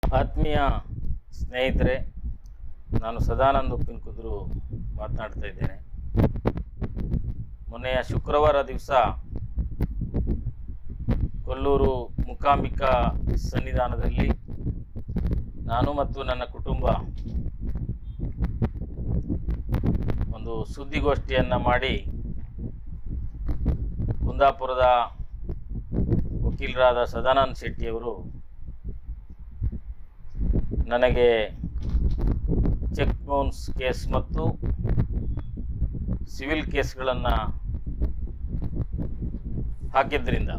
ಆತ್ಮೀಯ ಸ್ನೇಹಿತರೆ ನಾನು ಸದಾನಂದ ಉಪ್ಪಿನ ಕುದ್ರು ಮಾತನಾಡ್ತಾ ಇದ್ದೇನೆ ಮೊನ್ನೆಯ ಶುಕ್ರವಾರ ದಿವಸ ಕೊಲ್ಲೂರು ಮುಕಾಂಬಿಕಾ ಸನ್ನಿಧಾನದಲ್ಲಿ ನಾನು ಮತ್ತು ನನ್ನ ಕುಟುಂಬ ಒಂದು ಸುದ್ದಿಗೋಷ್ಠಿಯನ್ನು ಮಾಡಿ ಕುಂದಾಪುರದ ವಕೀಲರಾದ ಸದಾನಂದ ಶೆಟ್ಟಿಯವರು ನನಗೆ ಚೆಕ್ ಬೌನ್ಸ್ ಕೇಸ್ ಮತ್ತು ಸಿವಿಲ್ ಕೇಸ್ಗಳನ್ನು ಹಾಕಿದ್ರಿಂದ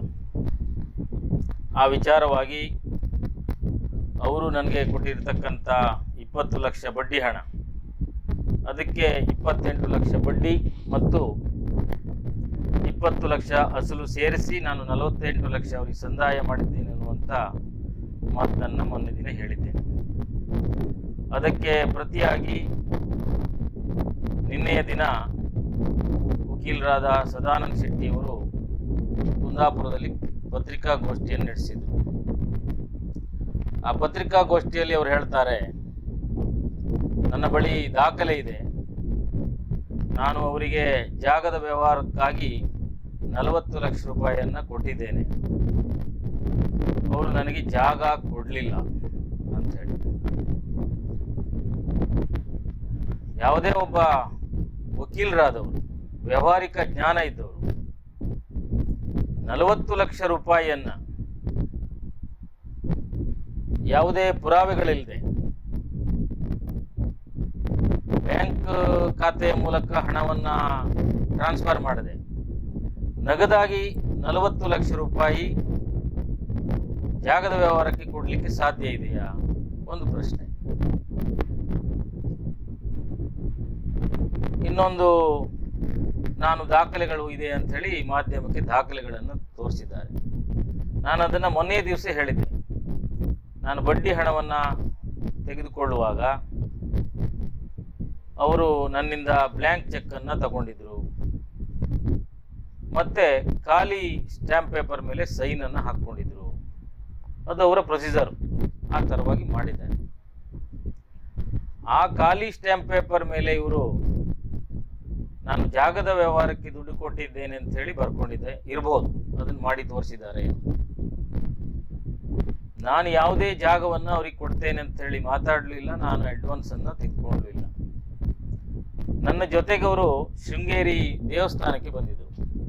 ಆ ವಿಚಾರವಾಗಿ ಅವರು ನನಗೆ ಕೊಟ್ಟಿರ್ತಕ್ಕಂಥ ಇಪ್ಪತ್ತು ಲಕ್ಷ ಬಡ್ಡಿ ಹಣ ಅದಕ್ಕೆ ಇಪ್ಪತ್ತೆಂಟು ಲಕ್ಷ ಬಡ್ಡಿ ಮತ್ತು ಇಪ್ಪತ್ತು ಲಕ್ಷ ಅಸಲು ಸೇರಿಸಿ ನಾನು ನಲವತ್ತೆಂಟು ಲಕ್ಷ ಅವರಿಗೆ ಸಂದಾಯ ಮಾಡಿದ್ದೇನೆ ಅನ್ನುವಂಥ ಮಾತನ್ನು ಮೊನ್ನೆ ದಿನ ಹೇಳಿದ್ದೇನೆ ಅದಕ್ಕೆ ಪ್ರತಿಯಾಗಿ ನಿನ್ನೆಯ ದಿನ ವಕೀಲರಾದ ಸದಾನಂದ ಶೆಟ್ಟಿಯವರು ಕುಂದಾಪುರದಲ್ಲಿ ಪತ್ರಿಕಾಗೋಷ್ಠಿಯನ್ನು ನಡೆಸಿದರು ಆ ಪತ್ರಿಕಾಗೋಷ್ಠಿಯಲ್ಲಿ ಅವರು ಹೇಳ್ತಾರೆ ನನ್ನ ಬಳಿ ದಾಖಲೆ ಇದೆ ನಾನು ಅವರಿಗೆ ಜಾಗದ ವ್ಯವಹಾರಕ್ಕಾಗಿ ನಲವತ್ತು ಲಕ್ಷ ರೂಪಾಯಿಯನ್ನು ಕೊಟ್ಟಿದ್ದೇನೆ ಅವರು ನನಗೆ ಜಾಗ ಕೊಡಲಿಲ್ಲ ಅಂತೇಳಿ ಯಾವುದೇ ಒಬ್ಬ ವಕೀಲರಾದವರು ವ್ಯಾವಹಾರಿಕ ಜ್ಞಾನ ಇದ್ದವರು ನಲವತ್ತು ಲಕ್ಷ ರೂಪಾಯಿಯನ್ನ ಯಾವುದೇ ಪುರಾವೆಗಳಿಲ್ಲದೆ ಬ್ಯಾಂಕ್ ಖಾತೆಯ ಮೂಲಕ ಹಣವನ್ನ ಟ್ರಾನ್ಸ್ಫರ್ ಮಾಡದೆ ನಗದಾಗಿ ನಲವತ್ತು ಲಕ್ಷ ರೂಪಾಯಿ ಜಾಗದ ವ್ಯವಹಾರಕ್ಕೆ ಕೊಡಲಿಕ್ಕೆ ಸಾಧ್ಯ ಇದೆಯಾ ಒಂದು ಪ್ರಶ್ನೆ ಇನ್ನೊಂದು ನಾನು ದಾಖಲೆಗಳು ಇದೆ ಅಂತ ಹೇಳಿ ಮಾಧ್ಯಮಕ್ಕೆ ದಾಖಲೆಗಳನ್ನು ತೋರಿಸಿದ್ದಾರೆ ನಾನು ಅದನ್ನು ಮೊನ್ನೆ ದಿವಸ ಹೇಳಿದ್ದೆ ನಾನು ಬಡ್ಡಿ ಹಣವನ್ನು ತೆಗೆದುಕೊಳ್ಳುವಾಗ ಅವರು ನನ್ನಿಂದ ಬ್ಲ್ಯಾಂಕ್ ಚೆಕ್ಕನ್ನು ತಗೊಂಡಿದ್ರು ಮತ್ತೆ ಖಾಲಿ ಸ್ಟ್ಯಾಂಪ್ ಪೇಪರ್ ಮೇಲೆ ಸೈನನ್ನು ಹಾಕ್ಕೊಂಡಿದ್ರು ಅದು ಅವರ ಪ್ರೊಸೀಜರ್ ಆ ಥರವಾಗಿ ಮಾಡಿದ್ದಾರೆ ಆ ಖಾಲಿ ಸ್ಟ್ಯಾಂಪ್ ಪೇಪರ್ ಮೇಲೆ ಇವರು ನಾನು ಜಾಗದ ವ್ಯವಹಾರಕ್ಕೆ ದುಡ್ಡು ಕೊಟ್ಟಿದ್ದೇನೆ ಅಂತ ಹೇಳಿ ಬರ್ಕೊಂಡಿದ್ದೆ ಇರ್ಬೋದು ಅದನ್ನು ಮಾಡಿ ತೋರಿಸಿದ್ದಾರೆ ನಾನು ಯಾವುದೇ ಜಾಗವನ್ನು ಅವ್ರಿಗೆ ಕೊಡ್ತೇನೆ ಅಂತ ಹೇಳಿ ಮಾತಾಡಲಿಲ್ಲ ನಾನು ಅಡ್ವಾನ್ಸ್ ಅನ್ನ ತೆಗೆದುಕೊಳ್ಳಲಿಲ್ಲ ನನ್ನ ಜೊತೆಗೆ ಅವರು ಶೃಂಗೇರಿ ದೇವಸ್ಥಾನಕ್ಕೆ ಬಂದಿದ್ದರು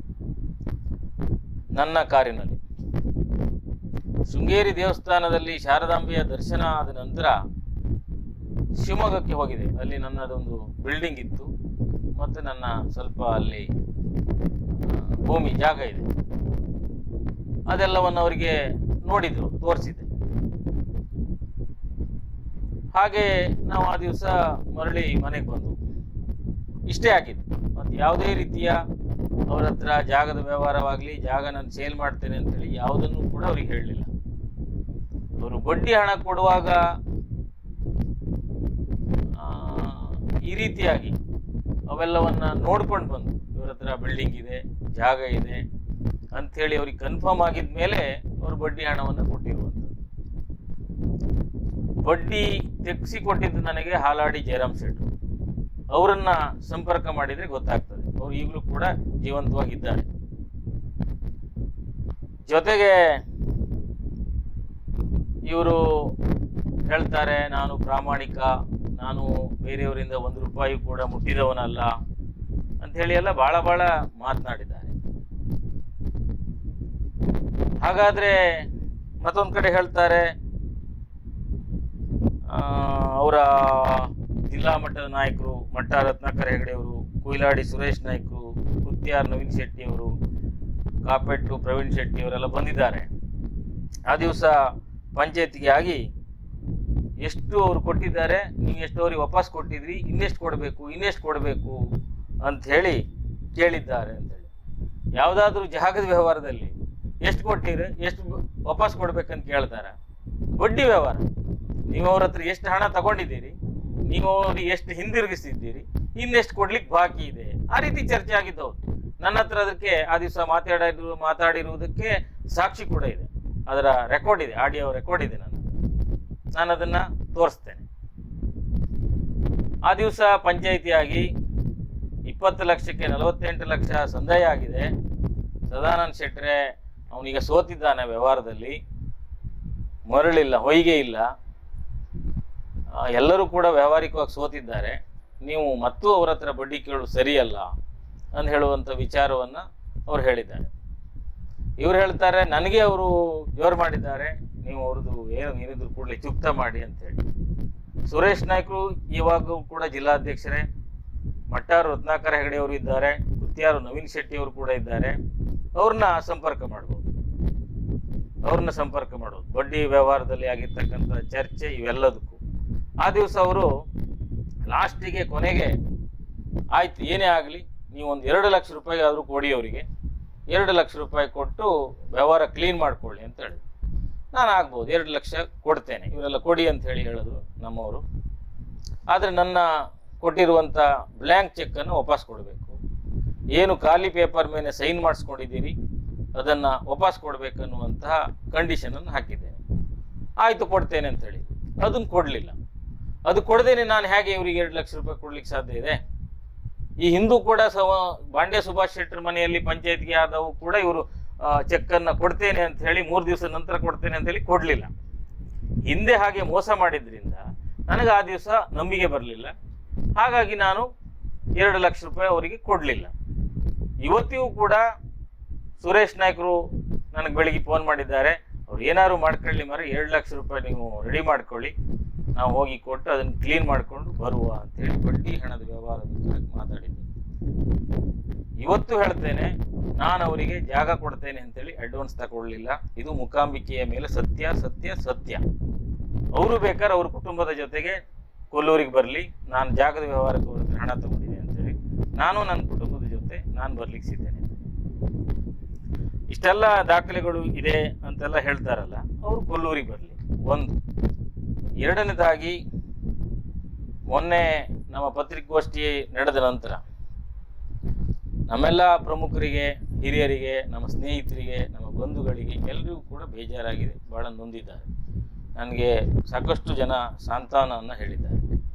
ನನ್ನ ಕಾರಿನಲ್ಲಿ ಶೃಂಗೇರಿ ದೇವಸ್ಥಾನದಲ್ಲಿ ಶಾರದಾಂಬೆಯ ದರ್ಶನ ಆದ ನಂತರ ಶಿವಮೊಗ್ಗಕ್ಕೆ ಹೋಗಿದೆ ಅಲ್ಲಿ ನನ್ನದೊಂದು ಬಿಲ್ಡಿಂಗ್ ಇತ್ತು ಮತ್ತು ನನ್ನ ಸ್ವಲ್ಪ ಅಲ್ಲಿ ಆ, ಭೂಮಿ ಜಾಗ ಇದೆ ಅದೆಲ್ಲವನ್ನು ಅವರಿಗೆ ನೋಡಿದ್ರು ತೋರಿಸಿದೆ ಹಾಗೆ ನಾವು ಆ ದಿವಸ ಮರಳಿ ಮನೆಗೆ ಬಂದು ಇಷ್ಟೇ ಆಗಿತ್ತು ಮತ್ತು ಯಾವುದೇ ರೀತಿಯ ಅವ್ರ ಹತ್ರ ಜಾಗದ ವ್ಯವಹಾರವಾಗಲಿ ಜಾಗ ನಾನು ಸೇಲ್ ಮಾಡ್ತೇನೆ ಅಂತೇಳಿ ಯಾವುದನ್ನು ಕೂಡ ಅವ್ರಿಗೆ ಹೇಳಲಿಲ್ಲ ಅವರು ಬಡ್ಡಿ ಹಣ ಕೊಡುವಾಗ ಆ, ಈ ರೀತಿಯಾಗಿ ಅವೆಲ್ಲವನ್ನ ನೋಡ್ಕೊಂಡು ಬಂದು ಇವ್ರ ಹತ್ರ ಬಿಲ್ಡಿಂಗ್ ಇದೆ ಜಾಗ ಇದೆ ಅಂಥೇಳಿ ಅವ್ರಿಗೆ ಕನ್ಫರ್ಮ್ ಆಗಿದ ಮೇಲೆ ಅವರು ಬಡ್ಡಿ ಹಣವನ್ನು ಕೊಟ್ಟಿರುವಂಥದ್ದು ಬಡ್ಡಿ ತೆಗ್ಸಿ ಕೊಟ್ಟಿದ್ದು ನನಗೆ ಹಾಲಾಡಿ ಜಯರಾಮ್ ಶೆಟ್ರು ಅವರನ್ನ ಸಂಪರ್ಕ ಮಾಡಿದ್ರೆ ಗೊತ್ತಾಗ್ತದೆ ಅವರು ಈಗಲೂ ಕೂಡ ಜೀವಂತವಾಗಿದ್ದಾರೆ ಜೊತೆಗೆ ಇವರು ಹೇಳ್ತಾರೆ ನಾನು ಪ್ರಾಮಾಣಿಕ ನಾನು ಬೇರೆಯವರಿಂದ ಒಂದು ರೂಪಾಯಿ ಕೂಡ ಮುಟ್ಟಿದವನಲ್ಲ ಅಂತ ಹೇಳಿ ಎಲ್ಲ ಬಹಳ ಬಹಳ ಮಾತನಾಡಿದ್ದಾರೆ ಹಾಗಾದ್ರೆ ಮತ್ತೊಂದು ಕಡೆ ಹೇಳ್ತಾರೆ ಅವರ ಜಿಲ್ಲಾ ಮಟ್ಟದ ನಾಯಕರು ಮಟ್ಟ ರತ್ನಾಕರ್ ಹೆಗಡೆ ಅವರು ಕುಯಿಲಾಡಿ ಸುರೇಶ್ ನಾಯ್ಕರು ಕುತ್ಯಾರ್ ನವೀನ್ ಶೆಟ್ಟಿ ಅವರು ಕಾಪೆಟ್ಟು ಪ್ರವೀಣ್ ಶೆಟ್ಟಿ ಅವರೆಲ್ಲ ಬಂದಿದ್ದಾರೆ ಆ ದಿವಸ ಪಂಚಾಯತಿಗೆ ಆಗಿ ಎಷ್ಟು ಅವರು ಕೊಟ್ಟಿದ್ದಾರೆ ನೀವು ಎಷ್ಟು ಅವ್ರಿಗೆ ವಾಪಸ್ ಕೊಟ್ಟಿದ್ರಿ ಇನ್ನೆಷ್ಟು ಕೊಡಬೇಕು ಇನ್ನೆಷ್ಟು ಕೊಡಬೇಕು ಅಂತ ಹೇಳಿ ಕೇಳಿದ್ದಾರೆ ಅಂತೇಳಿ ಯಾವುದಾದ್ರೂ ಜಾಗದ ವ್ಯವಹಾರದಲ್ಲಿ ಎಷ್ಟು ಕೊಟ್ಟಿರಿ ಎಷ್ಟು ಬ- ವಾಪಸ್ ಕೊಡ್ಬೇಕಂತ ಕೇಳ್ತಾರೆ ಬಡ್ಡಿ ವ್ಯವಹಾರ ನೀವು ಅವ್ರ ಹತ್ರ ಎಷ್ಟು ಹಣ ತಗೊಂಡಿದ್ದೀರಿ ನೀವು ಅವ್ರಿಗೆ ಎಷ್ಟು ಹಿಂದಿರುಗಿಸಿದ್ದೀರಿ ಇನ್ನೆಷ್ಟು ಕೊಡ್ಲಿಕ್ಕೆ ಬಾಕಿ ಇದೆ ಆ ರೀತಿ ಚರ್ಚೆ ಆಗಿದ್ದವು ನನ್ನ ಹತ್ರ ಅದಕ್ಕೆ ಆ ದಿವಸ ಮಾತಾಡಿರು ಮಾತಾಡಿರುವುದಕ್ಕೆ ಸಾಕ್ಷಿ ಕೂಡ ಇದೆ ಅದರ ರೆಕಾರ್ಡ್ ಇದೆ ಆಡಿಯೋ ರೆಕಾರ್ಡ್ ಇದೆ ನನ್ನ ಹತ್ರ. ನಾನು ಅದನ್ನು ತೋರಿಸ್ತೇನೆ ಆ ದಿವಸ ಪಂಚಾಯಿತಿಯಾಗಿ ಇಪ್ಪತ್ತು ಲಕ್ಷಕ್ಕೆ ನಲವತ್ತೆಂಟು ಲಕ್ಷ ಸಂದಾಯ ಆಗಿದೆ ಸದಾನಂದ ಶೆಟ್ರೆ ಅವನೀಗ ಸೋತಿದ್ದಾನೆ ವ್ಯವಹಾರದಲ್ಲಿ ಮರಳಿಲ್ಲ ಹೊಯ್ಗೆ ಇಲ್ಲ ಆ, ಎಲ್ಲರೂ ಕೂಡ ವ್ಯಾವಹಾರಿಕವಾಗಿ ಸೋತಿದ್ದಾರೆ ನೀವು ಮತ್ತೂ ಅವರ ಹತ್ರ ಬಡ್ಡಿ ಕೇಳೋದು ಸರಿಯಲ್ಲ ಅಂತ ಹೇಳುವಂಥ ವಿಚಾರವನ್ನು ಅವ್ರು ಹೇಳಿದ್ದಾರೆ ಇವ್ರು ಹೇಳ್ತಾರೆ ನನಗೆ ಅವರು ಜೋರು ಮಾಡಿದ್ದಾರೆ ನೀವು ಅವ್ರದ್ದು ಏನು ಏನಿದ್ರು ಕೂಡಲೇ ಚುಕ್ತ ಮಾಡಿ ಅಂತೇಳಿ ಸುರೇಶ್ ನಾಯ್ಕರು ಇವಾಗೂ ಕೂಡ ಜಿಲ್ಲಾಧ್ಯಕ್ಷರೇ ಮಟ್ಟಾರು ರತ್ನಾಕರ ಹೆಗಡೆ ಅವರು ಇದ್ದಾರೆ ಕುತ್ಯಾರು ನವೀನ್ ಶೆಟ್ಟಿ ಅವರು ಕೂಡ ಇದ್ದಾರೆ ಅವ್ರನ್ನ ಸಂಪರ್ಕ ಮಾಡ್ಬೋದು ಅವ್ರನ್ನ ಸಂಪರ್ಕ ಮಾಡೋದು ಬಡ್ಡಿ ವ್ಯವಹಾರದಲ್ಲಿ ಆಗಿರ್ತಕ್ಕಂಥ ಚರ್ಚೆ ಇವೆಲ್ಲದಕ್ಕೂ ಆ ದಿವಸ ಅವರು ಲಾಸ್ಟಿಗೆ ಕೊನೆಗೆ ಆಯ್ತು ಏನೇ ಆಗಲಿ ನೀವು ಒಂದು ಎರಡು ಲಕ್ಷ ರೂಪಾಯಿ ಆದರೂ ಕೊಡಿ ಅವರಿಗೆ ಎರಡು ಲಕ್ಷ ರೂಪಾಯಿ ಕೊಟ್ಟು ವ್ಯವಹಾರ ಕ್ಲೀನ್ ಮಾಡ್ಕೊಳ್ಳಿ ಅಂತ ಹೇಳಿದ್ರು ನಾನು ಆಗ್ಬೋದು ಎರಡು ಲಕ್ಷ ಕೊಡ್ತೇನೆ ಇವರೆಲ್ಲ ಕೊಡಿ ಅಂತ ಹೇಳಿ ಹೇಳಿದ್ರು ನಮ್ಮವರು ಆದರೆ ನನ್ನ ಕೊಟ್ಟಿರುವಂಥ ಬ್ಲ್ಯಾಂಕ್ ಚೆಕ್ಕನ್ನು ವಾಪಸ್ ಕೊಡಬೇಕು ಏನು ಖಾಲಿ ಪೇಪರ್ ಮೇಲೆ ಸೈನ್ ಮಾಡಿಸ್ಕೊಂಡಿದ್ದೀರಿ ಅದನ್ನು ವಾಪಸ್ ಕೊಡಬೇಕನ್ನುವಂತಹ ಕಂಡೀಷನನ್ನು ಹಾಕಿದ್ದೇನೆ ಆಯಿತು ಕೊಡ್ತೇನೆ ಅಂತ ಹೇಳಿ ಅದನ್ನು ಕೊಡಲಿಲ್ಲ ಅದು ಕೊಡದೇನೆ ನಾನು ಹೇಗೆ ಇವರಿಗೆ ಎರಡು ಲಕ್ಷ ರೂಪಾಯಿ ಕೊಡ್ಲಿಕ್ಕೆ ಸಾಧ್ಯ ಇದೆ ಈ ಹಿಂದೂ ಕೂಡ ಸವ ಬಾಂಡ್ಯ ಸುಭಾಷ್ ಶೆಟ್ಟರ್ ಮನೆಯಲ್ಲಿ ಪಂಚಾಯತ್ಗೆ ಆದವು ಕೂಡ ಇವರು ಚೆಕ್ಕನ್ನು ಕೊಡ್ತೇನೆ ಅಂತ ಹೇಳಿ ಮೂರು ದಿವಸ ನಂತರ ಕೊಡ್ತೇನೆ ಅಂತ ಹೇಳಿ ಕೊಡಲಿಲ್ಲ ಹಿಂದೆ ಹಾಗೆ ಮೋಸ ಮಾಡಿದ್ರಿಂದ ನನಗೆ ಆ ದಿವಸ ನಂಬಿಕೆ ಬರಲಿಲ್ಲ ಹಾಗಾಗಿ ನಾನು ಎರಡು ಲಕ್ಷ ರೂಪಾಯಿ ಅವರಿಗೆ ಕೊಡಲಿಲ್ಲ ಇವತ್ತಿಗೂ ಕೂಡ ಸುರೇಶ್ ನಾಯ್ಕರು ನನಗೆ ಬೆಳಿಗ್ಗೆ ಫೋನ್ ಮಾಡಿದ್ದಾರೆ ಅವ್ರು ಏನಾದ್ರು ಮಾಡ್ಕೊಳ್ಳಿ ಮರ ಎರಡು ಲಕ್ಷ ರೂಪಾಯಿ ನೀವು ರೆಡಿ ಮಾಡ್ಕೊಳ್ಳಿ ನಾವು ಹೋಗಿ ಕೊಟ್ಟು ಅದನ್ನು ಕ್ಲೀನ್ ಮಾಡಿಕೊಂಡು ಬರುವ ಅಂತೇಳಿ ಬಡ್ಡಿ ಹಣದ ವ್ಯವಹಾರದ ವಿಚಾರಕ್ಕೆ ಮಾತಾಡಿದ್ದೀನಿ ಇವತ್ತು ಹೇಳ್ತೇನೆ ನಾನು ಅವರಿಗೆ ಜಾಗ ಕೊಡ್ತೇನೆ ಅಂತೇಳಿ ಅಡ್ವಾನ್ಸ್ ತಗೊಳ್ಳಿಲ್ಲ ಇದು ಮುಖಾಂಬಿಕೆಯ ಮೇಲೆ ಸತ್ಯ ಸತ್ಯ ಸತ್ಯ ಅವರು ಬೇಕಾದ್ರೆ ಅವ್ರ ಕುಟುಂಬದ ಜೊತೆಗೆ ಕೊಲ್ಲೂರಿಗೆ ಬರಲಿ ನಾನು ಜಾಗದ ವ್ಯವಹಾರಕ್ಕೆ ಅವ್ರ ಹತ್ರ ಹಣ ತಗೊಂಡಿದ್ದೀನಿ ಅಂತೇಳಿ ನಾನು ನನ್ನ ಕುಟುಂಬದ ಜೊತೆ ನಾನು ಬರ್ಲಿಕ್ಕೆ ಸಿದ್ದೇನೆ ಇಷ್ಟೆಲ್ಲ ದಾಖಲೆಗಳು ಇದೆ ಅಂತೆಲ್ಲ ಹೇಳ್ತಾರಲ್ಲ ಅವರು ಕೊಲ್ಲೂರಿಗೆ ಬರಲಿ ಒಂದು ಎರಡನೇದಾಗಿ ಮೊನ್ನೆ ನಮ್ಮ ಪತ್ರಿಕಾಗೋಷ್ಠಿ ನಡೆದ ನಂತರ ನಮ್ಮೆಲ್ಲ ಪ್ರಮುಖರಿಗೆ ಹಿರಿಯರಿಗೆ ನಮ್ಮ ಸ್ನೇಹಿತರಿಗೆ ನಮ್ಮ ಬಂಧುಗಳಿಗೆ ಎಲ್ಲರಿಗೂ ಕೂಡ ಬೇಜಾರಾಗಿದೆ ಭಾಳ ನೊಂದಿದ್ದಾರೆ ನನಗೆ ಸಾಕಷ್ಟು ಜನ ಸಾಂತ್ವನವನ್ನು ಹೇಳಿದ್ದಾರೆ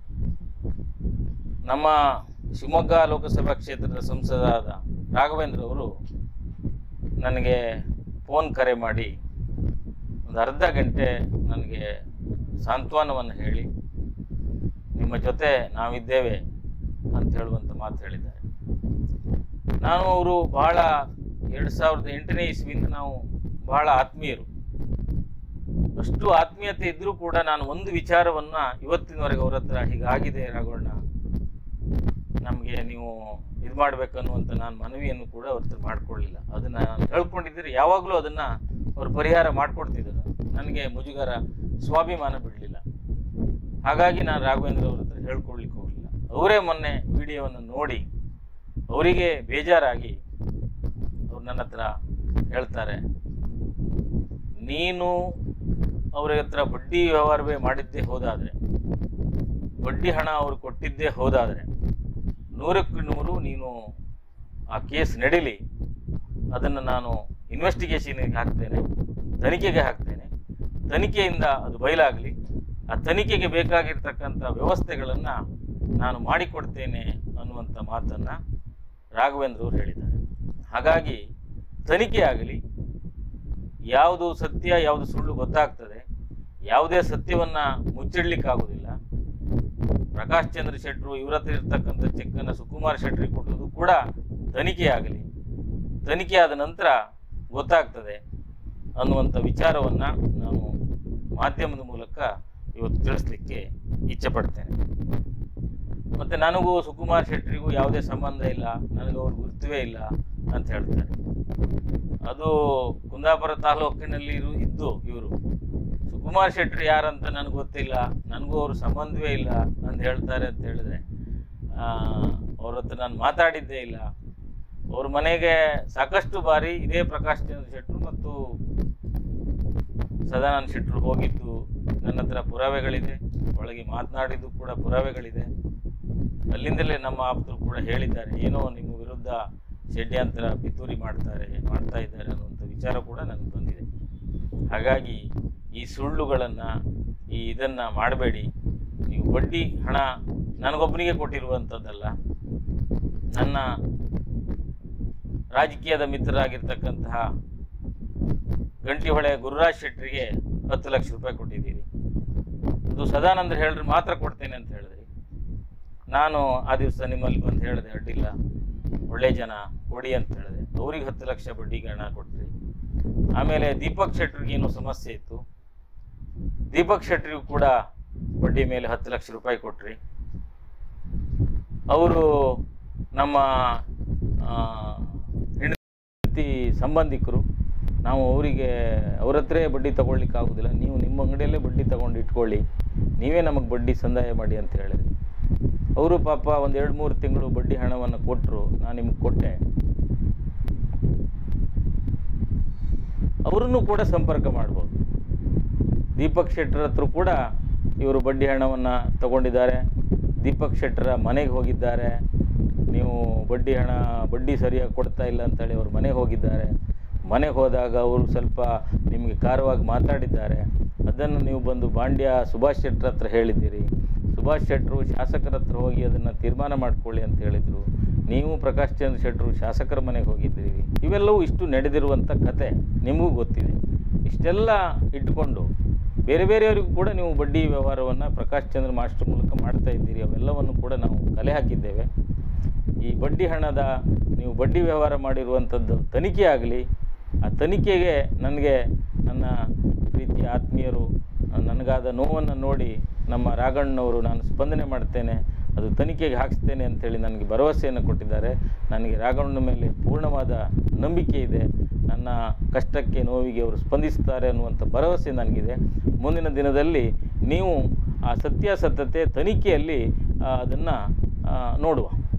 ನಮ್ಮ ಶಿವಮೊಗ್ಗ ಲೋಕಸಭಾ ಕ್ಷೇತ್ರದ ಸಂಸದರಾದ ರಾಘವೇಂದ್ರ ಅವರು ನನಗೆ ಫೋನ್ ಕರೆ ಮಾಡಿ ಒಂದು ಅರ್ಧ ಗಂಟೆ ನನಗೆ ಸಾಂತ್ವನವನ್ನು ಹೇಳಿ ನಿಮ್ಮ ಜೊತೆ ನಾವಿದ್ದೇವೆ ಅಂತ ಹೇಳುವಂಥ ಮಾತು ಹೇಳಿದ್ದಾರೆ ನಾನು ಅವರು ಬಹಳ ಎರಡು ಸಾವಿರದ ಎಂಟನೇ ಇಸ್ವಿಯಿಂದ ನಾವು ಬಹಳ ಆತ್ಮೀಯರು ಅಷ್ಟು ಆತ್ಮೀಯತೆ ಇದ್ದರೂ ಕೂಡ ನಾನು ಒಂದು ವಿಚಾರವನ್ನು ಇವತ್ತಿನವರೆಗೆ ಅವ್ರ ಹತ್ರ ಹೀಗಾಗಿದೆ ರಾಘವಣ್ಣ ನಮಗೆ ನೀವು ಇದು ಮಾಡಬೇಕನ್ನುವಂಥ ನಾನು ಮನವಿಯನ್ನು ಕೂಡ ಅವ್ರ ಹತ್ರ ಮಾಡ್ಕೊಳ್ಳಿಲ್ಲ ಅದನ್ನು ನಾನು ಹೇಳ್ಕೊಂಡಿದ್ದರೆ ಯಾವಾಗಲೂ ಅದನ್ನು ಅವ್ರು ಪರಿಹಾರ ಮಾಡಿಕೊಡ್ತಿದ್ರು ನನಗೆ ಮುಜುಗರ ಸ್ವಾಭಿಮಾನ ಬಿಡಲಿಲ್ಲ ಹಾಗಾಗಿ ನಾನು ರಾಘವೇಂದ್ರ ಅವ್ರ ಹತ್ರ ಹೇಳ್ಕೊಳ್ಲಿಕ್ಕೆ ಹೋಗಲಿಲ್ಲ ಅವರೇ ಮೊನ್ನೆ ವಿಡಿಯೋವನ್ನು ನೋಡಿ ಅವರಿಗೆ ಬೇಜಾರಾಗಿ ಅವ್ರು ನನ್ನ ಹತ್ರ ಹೇಳ್ತಾರೆ ನೀನು ಅವ್ರ ಹತ್ರ ಬಡ್ಡಿ ವ್ಯವಹಾರವೇ ಮಾಡಿದ್ದೇ ಹೋದಾದರೆ ಬಡ್ಡಿ ಹಣ ಅವರು ಕೊಟ್ಟಿದ್ದೇ ಹೋದಾದರೆ ನೂರಕ್ಕೆ ನೂರು ನೀನು ಆ ಕೇಸ್ ನಡೀಲಿ ಅದನ್ನು ನಾನು ಇನ್ವೆಸ್ಟಿಗೇಷನ್ಗೆ ಹಾಕ್ತೇನೆ ತನಿಖೆಗೆ ಹಾಕ್ತೇನೆ ತನಿಖೆಯಿಂದ ಅದು ಬಯಲಾಗಲಿ ಆ ತನಿಖೆಗೆ ಬೇಕಾಗಿರ್ತಕ್ಕಂಥ ವ್ಯವಸ್ಥೆಗಳನ್ನು ನಾನು ಮಾಡಿಕೊಡ್ತೇನೆ ಅನ್ನುವಂಥ ಮಾತನ್ನು ರಾಘವೇಂದ್ರ ಅವರು ಹೇಳಿದ್ದಾರೆ ಹಾಗಾಗಿ ತನಿಖೆ ಆಗಲಿ ಯಾವುದು ಸತ್ಯ ಯಾವುದು ಸುಳ್ಳು ಗೊತ್ತಾಗ್ತದೆ ಯಾವುದೇ ಸತ್ಯವನ್ನು ಮುಚ್ಚಿಡ್ಲಿಕ್ಕಾಗೋದಿಲ್ಲ ಪ್ರಕಾಶ್ ಚಂದ್ರ ಶೆಟ್ಟರು ಇವ್ರ ಹತ್ರ ಇರ್ತಕ್ಕಂಥ ಚೆಕ್ಕನ್ನು ಸುಕುಮಾರ್ ಶೆಟ್ಟರಿಗೆ ಕೊಟ್ಟದ್ದು ಕೂಡ ತನಿಖೆ ಆಗಲಿ ತನಿಖೆ ಆದ ನಂತರ ಗೊತ್ತಾಗ್ತದೆ ಅನ್ನುವಂಥ ವಿಚಾರವನ್ನು ನಾನು ಮಾಧ್ಯಮದ ಮೂಲಕ ಇವತ್ತು ತಿಳಿಸ್ಲಿಕ್ಕೆ ಇಚ್ಛೆ ಪಡ್ತೇನೆ ಮತ್ತು ನನಗೂ ಸುಕುಮಾರ್ ಶೆಟ್ಟರಿಗೂ ಯಾವುದೇ ಸಂಬಂಧ ಇಲ್ಲ ನನಗೆ ಅವ್ರು ಗುರುತುವೇ ಇಲ್ಲ ಅಂತ ಹೇಳ್ತಾರೆ ಅದು ಕುಂದಾಪುರ ತಾಲೂಕಿನಲ್ಲಿ ಇರು ಇದ್ದು ಇವರು ಸುಕುಮಾರ್ ಶೆಟ್ಟಿ ಯಾರಂತ ನನಗೆ ಗೊತ್ತಿಲ್ಲ ನನಗೂ ಅವ್ರ ಸಂಬಂಧವೇ ಇಲ್ಲ ಅಂತ ಹೇಳ್ತಾರೆ ಅಂತ ಹೇಳಿದ್ರೆ ಅವ್ರ ಹತ್ರ ನಾನು ಮಾತಾಡಿದ್ದೇ ಇಲ್ಲ ಅವ್ರ ಮನೆಗೆ ಸಾಕಷ್ಟು ಬಾರಿ ಇದೇ ಪ್ರಕಾಶ್ ಚಂದ್ರ ಶೆಟ್ಟರು ಮತ್ತು ಸದಾನಂದ ಶೆಟ್ಟರು ಹೋಗಿದ್ದು ನನ್ನ ಹತ್ರ ಪುರಾವೆಗಳಿದೆ ಒಳಗೆ ಮಾತನಾಡಿದ್ದು ಕೂಡ ಪುರಾವೆಗಳಿದೆ ಅಲ್ಲಿಂದಲೇ ನಮ್ಮ ಆಪ್ತರು ಕೂಡ ಹೇಳಿದ್ದಾರೆ ಏನೋ ನಿಮ್ಮ ವಿರುದ್ಧ ಷಡ್ಯಂತರ ಪಿತೂರಿ ಮಾಡ್ತಾರೆ ಮಾಡ್ತಾ ಇದ್ದಾರೆ ಅನ್ನುವಂಥ ವಿಚಾರ ಕೂಡ ನನಗೆ ಬಂದಿದೆ ಹಾಗಾಗಿ ಈ ಸುಳ್ಳುಗಳನ್ನು ಈ ಇದನ್ನು ಮಾಡಬೇಡಿ ನೀವು ಬಡ್ಡಿ ಹಣ ನನಗೊಬ್ಬನಿಗೆ ಕೊಟ್ಟಿರುವಂಥದ್ದಲ್ಲ ನನ್ನ ರಾಜಕೀಯದ ಮಿತ್ರರಾಗಿರ್ತಕ್ಕಂತಹ ಗಂಟಿಹೊಳೆ ಗುರುರಾಜ್ ಶೆಟ್ಟರಿಗೆ ಹತ್ತು ಲಕ್ಷ ರೂಪಾಯಿ ಕೊಟ್ಟಿದ್ದೀರಿ ಅದು ಸದಾನಂದ ಹೇಳಿದ್ರೆ ಮಾತ್ರ ಕೊಡ್ತೇನೆ ಅಂತ ಹೇಳಿದ್ರಿ ನಾನು ಆ ದಿವಸ ನಿಮ್ಮಲ್ಲಿ ಬಂದು ಹೇಳಿದೆ ಅಡ್ಡಿಲ್ಲ ಒಳ್ಳೆ ಜನ ಕೊಡಿ ಅಂತ ಹೇಳಿದೆ ಅವ್ರಿಗೆ ಹತ್ತು ಲಕ್ಷ ಬಡ್ಡಿಗೆ ಹಣ ಕೊಟ್ರಿ ಆಮೇಲೆ ದೀಪಕ್ ಶೆಟ್ರಿಗೆ ಏನೋ ಸಮಸ್ಯೆ ಇತ್ತು ದೀಪಕ್ ಶೆಟ್ರಿಗೂ ಕೂಡ ಬಡ್ಡಿ ಮೇಲೆ ಹತ್ತು ಲಕ್ಷ ರೂಪಾಯಿ ಕೊಟ್ರಿ ಅವರು ನಮ್ಮ ಆ, ಹೆಂಡತಿ ಸಂಬಂಧಿಕರು ನಾವು ಅವರಿಗೆ ಅವ್ರ ಹತ್ರ ಬಡ್ಡಿ ತಗೊಳ್ಲಿಕ್ಕೆ ಆಗೋದಿಲ್ಲ ನೀವು ನಿಮ್ಮ ಅಂಗಡಿಯಲ್ಲೇ ಬಡ್ಡಿ ತಗೊಂಡು ಇಟ್ಕೊಳ್ಳಿ ನೀವೇ ನಮಗೆ ಬಡ್ಡಿ ಸಂದಾಯ ಮಾಡಿ ಅಂತ ಹೇಳಿದ್ರಿ ಅವರು ಪಾಪ ಒಂದು ಎರಡು ಮೂರು ತಿಂಗಳು ಬಡ್ಡಿ ಹಣವನ್ನು ಕೊಟ್ಟರು ನಾನು ನಿಮ್ಗೆ ಕೊಟ್ಟೆ ಅವರನ್ನು ಕೂಡ ಸಂಪರ್ಕ ಮಾಡ್ಬೋದು ದೀಪಕ್ ಶೆಟ್ಟರ್ ಹತ್ರ ಕೂಡ ಇವರು ಬಡ್ಡಿ ಹಣವನ್ನು ತಗೊಂಡಿದ್ದಾರೆ ದೀಪಕ್ ಶೆಟ್ಟರ ಮನೆಗೆ ಹೋಗಿದ್ದಾರೆ ನೀವು ಬಡ್ಡಿ ಹಣ ಬಡ್ಡಿ ಸರಿಯಾಗಿ ಕೊಡ್ತಾ ಇಲ್ಲ ಅಂತೇಳಿ ಅವ್ರ ಮನೆಗೆ ಹೋಗಿದ್ದಾರೆ ಮನೆಗೆ ಹೋದಾಗ ಅವರು ಸ್ವಲ್ಪ ನಿಮಗೆ ಖಾರವಾಗಿ ಮಾತಾಡಿದ್ದಾರೆ ಅದನ್ನು ನೀವು ಬಂದು ಬಾಂಡ್ಯ ಸುಭಾಷ್ ಶೆಟ್ಟರ್ ಹತ್ರ ಹೇಳಿದ್ದೀರಿ ಸುಭಾಷ್ ಶೆಟ್ಟರು ಶಾಸಕರ ಹತ್ರ ಹೋಗಿ ಅದನ್ನು ತೀರ್ಮಾನ ಮಾಡ್ಕೊಳ್ಳಿ ಅಂತ ಹೇಳಿದರು ನೀವು ಪ್ರಕಾಶ್ ಚಂದ್ರ ಶೆಟ್ಟರು ಶಾಸಕರ ಮನೆಗೆ ಹೋಗಿದ್ದೀರಿ ಇವೆಲ್ಲವೂ ಇಷ್ಟು ನಡೆದಿರುವಂಥ ಕತೆ ನಿಮಗೂ ಗೊತ್ತಿದೆ ಇಷ್ಟೆಲ್ಲ ಇಟ್ಕೊಂಡು ಬೇರೆ ಬೇರೆಯವರಿಗೂ ಕೂಡ ನೀವು ಬಡ್ಡಿ ವ್ಯವಹಾರವನ್ನು ಪ್ರಕಾಶ್ ಚಂದ್ರ ಮಾಸ್ಟರ್ ಮೂಲಕ ಮಾಡ್ತಾ ಇದ್ದೀರಿ ಅವೆಲ್ಲವನ್ನು ಕೂಡ ನಾವು ಕಲೆ ಹಾಕಿದ್ದೇವೆ ಈ ಬಡ್ಡಿ ಹಣದ ನೀವು ಬಡ್ಡಿ ವ್ಯವಹಾರ ಮಾಡಿರುವಂಥದ್ದು ತನಿಖೆ ಆಗಲಿ ಆ ತನಿಖೆಗೆ ನನಗೆ ನನ್ನ ಪ್ರೀತಿಯ ಆತ್ಮೀಯರು ನನಗಾದ ನೋವನ್ನು ನೋಡಿ ನಮ್ಮ ರಾಘಣ್ಣವರು ನಾನು ಸ್ಪಂದನೆ ಮಾಡ್ತೇನೆ ಅದು ತನಿಖೆಗೆ ಹಾಕಿಸ್ತೇನೆ ಅಂತೇಳಿ ನನಗೆ ಭರವಸೆಯನ್ನು ಕೊಟ್ಟಿದ್ದಾರೆ ನನಗೆ ರಾಘವಣ್ಣ ಮೇಲೆ ಪೂರ್ಣವಾದ ನಂಬಿಕೆ ಇದೆ ನನ್ನ ಕಷ್ಟಕ್ಕೆ ನೋವಿಗೆ ಅವರು ಸ್ಪಂದಿಸ್ತಾರೆ ಅನ್ನುವಂಥ ಭರವಸೆ ನನಗಿದೆ ಮುಂದಿನ ದಿನದಲ್ಲಿ ನೀವು ಆ ಸತ್ಯಾಸತ್ಯತೆ ತನಿಖೆಯಲ್ಲಿ ಅದನ್ನು ನೋಡುವ